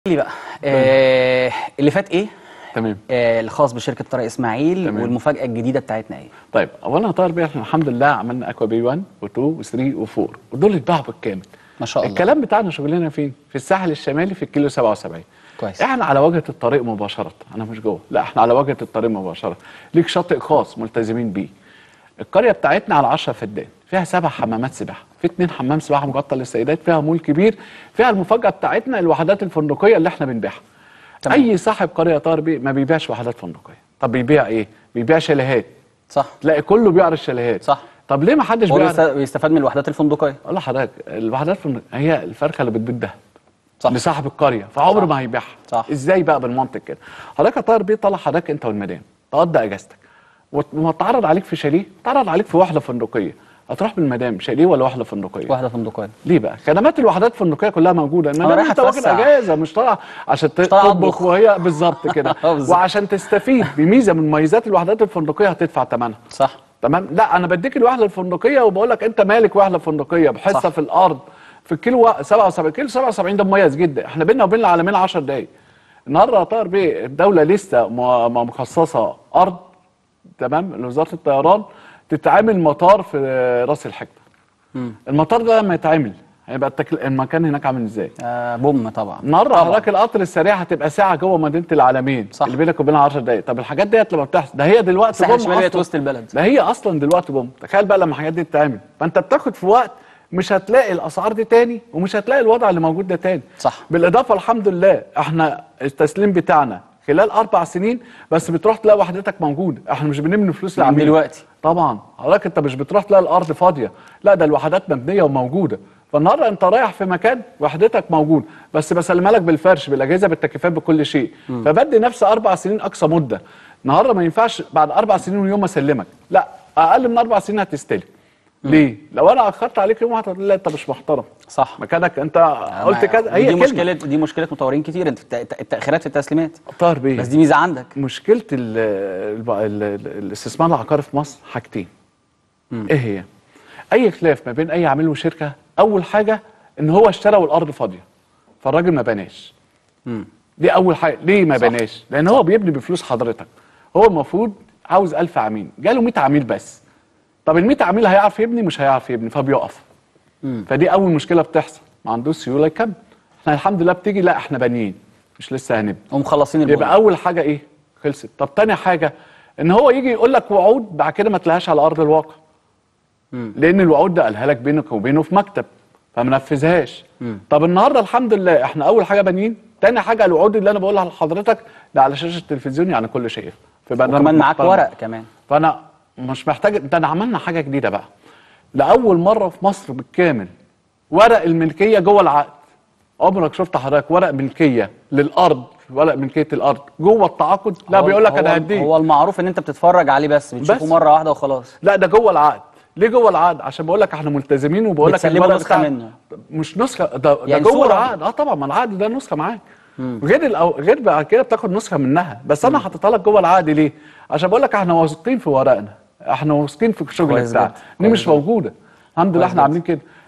لي بقى آه اللي فات ايه تمام آه الخاص بشركه طارق اسماعيل تمام. والمفاجاه الجديده بتاعتنا ايه طيب اولا يا طاهر بيه احنا الحمد لله عملنا اكوا بي 1 و2 و3 و4 ودول اتباعوا بالكامل ما شاء الله الكلام بتاعنا شغلنا فين؟ في الساحل الشمالي في الكيلو 77 كويس احنا على واجهه الطريق مباشره انا مش جوه لا احنا على واجهه الطريق مباشره ليك شاطئ خاص ملتزمين بيه القريه بتاعتنا على 10 فدان فيها سبع حمامات سباحه في اتنين حمام سباحه مغطى للسيدات فيها مول كبير فيها المفاجاه بتاعتنا الوحدات الفندقيه اللي احنا بنبيعها تمام. اي صاحب قريه طاهر بيه ما بيبيعش وحدات فندقيه طب بيبيع ايه بيبيع شاليهات صح تلاقي كله بيعرض الشاليهات صح طب ليه ما حدش هو بيعرض بيست- بيستفاد من الوحدات الفندقيه والله حضرتك الوحدات الفندق هي الفرخه اللي بتبيض دهب صح لصاحب القريه فعمره صح. ما هيبيعها صح. ازاي بقى بالمنطق كده حضرتك يا طاهر بيه طلع حضرتك انت والمدام تقضي اجازتك وت- وما تعرض عليك في شاليه تعرض عليك في وحده فندقيه هتروح بالمدام شاليه ولا وحده فندقيه وحده فندقيه ليه بقى خدمات الوحدات الفندقيه كلها موجوده انما رايح انت واخد أتفسح. اجازه مش طالع عشان ت- طالع تطبخ أطبخ. وهي بالظبط كده آه، بالظبط. وعشان تستفيد بميزه من مميزات الوحدات الفندقيه هتدفع ثمنها صح تمام لا انا بديك الوحده الفندقيه وبقول لك انت مالك وحده فندقيه بحصه صح. في الارض في الكيلو 77 كيلو 77 ده مميز جدا احنا بينا وبين العالمين 10 دقايق النهارده يا طاهر بيه الدوله لسه م- م- مخصصه ارض تمام لوزاره الطيران تتعامل مطار في راس الحكمه مم. المطار ده لما يتعمل هيبقى التكل... المكان هناك عامل ازاي آه بوم طبعا النهارده طبعاً. حضرتك القطر السريع هتبقى ساعه جوه مدينه العالمين صح. اللي بينك وبينها 10 دقايق طب الحاجات ديت لما بتحصل ده هي دلوقتي الساحل بوم الشمالي بقت أصلاً. وسط البلد ده هي اصلا دلوقتي بوم تخيل بقى لما الحاجات دي تتعمل فانت بتاخد في وقت مش هتلاقي الاسعار دي تاني ومش هتلاقي الوضع اللي موجود ده تاني صح بالاضافه الحمد لله احنا التسليم بتاعنا خلال اربع سنين بس بتروح تلاقي وحدتك موجوده احنا مش بنبني فلوس من للعميل دلوقتي طبعا حضرتك انت مش بتروح تلاقي الارض فاضيه لا ده الوحدات مبنيه وموجوده فالنهارده انت رايح في مكان وحدتك موجود بس بسلمها لك بالفرش بالاجهزه بالتكييفات بكل شيء فبدي نفسي اربع سنين اقصى مده النهارده ما ينفعش بعد اربع سنين ويوم ما اسلمك لا اقل من اربع سنين هتستلم ليه؟ لو انا اخرت عليك يوم هتقول لا انت مش محترم صح مكانك انت قلت كذا هي دي كلمة. مشكله دي مشكله مطورين كتير انت في الت- التاخيرات في التسليمات طاهر بيه بس دي ميزه عندك مشكله ال ال ال ال الاستثمار العقاري في مصر حاجتين مم. ايه هي اي خلاف ما بين اي عميل وشركه اول حاجه ان هو اشترى والارض فاضيه فالراجل ما بناش مم. دي اول حاجه ليه ما صح. بناش لان هو بيبني بفلوس حضرتك هو المفروض عاوز 1000 عميل جاله 100 عميل بس طب ال 100 عميل هيعرف يبني مش هيعرف يبني فبيقف مم. فدي اول مشكله بتحصل ما عندوش سيوله يكمل احنا الحمد لله بتيجي لا احنا بانيين مش لسه هنبني ومخلصين البوم يبقى اول حاجه ايه خلصت طب تاني حاجه ان هو يجي يقول لك وعود بعد كده ما تلاقيهاش على ارض الواقع مم. لان الوعود ده قالها لك بينك وبينه في مكتب فما نفذهاش مم. طب النهارده الحمد لله احنا اول حاجه بانيين تاني حاجه الوعود اللي انا بقولها لحضرتك ده على شاشه التلفزيون يعني كل شيء في برنامج وكمان معاك محترم. ورق كمان فانا مش محتاج ده انا عملنا حاجه جديده بقى لاول مره في مصر بالكامل ورق الملكيه جوه العقد عمرك شفت حضرتك ورق ملكيه للارض ورق ملكيه الارض جوه التعاقد لا هو- بيقول لك هو- انا هديك هو المعروف ان انت بتتفرج عليه بس بتشوفه بس. مره واحده وخلاص لا ده جوه العقد ليه جوه العقد عشان بقول لك احنا ملتزمين وبقول لك بتسلموا الورق نسخة بتاع- منه. مش نسخه ده, ده يعني جوه صورة. العقد اه طبعا ما العقد ده نسخه معاك غير الأو... غير بعد كده بتاخد نسخه منها بس انا حاططها لك جوه العقد ليه عشان بقول لك احنا واثقين في ورقنا احنا واثقين في الشغل كويس بتاعنا جدا. دي مش كويس موجوده الحمد لله كويس احنا جدا. عاملين كده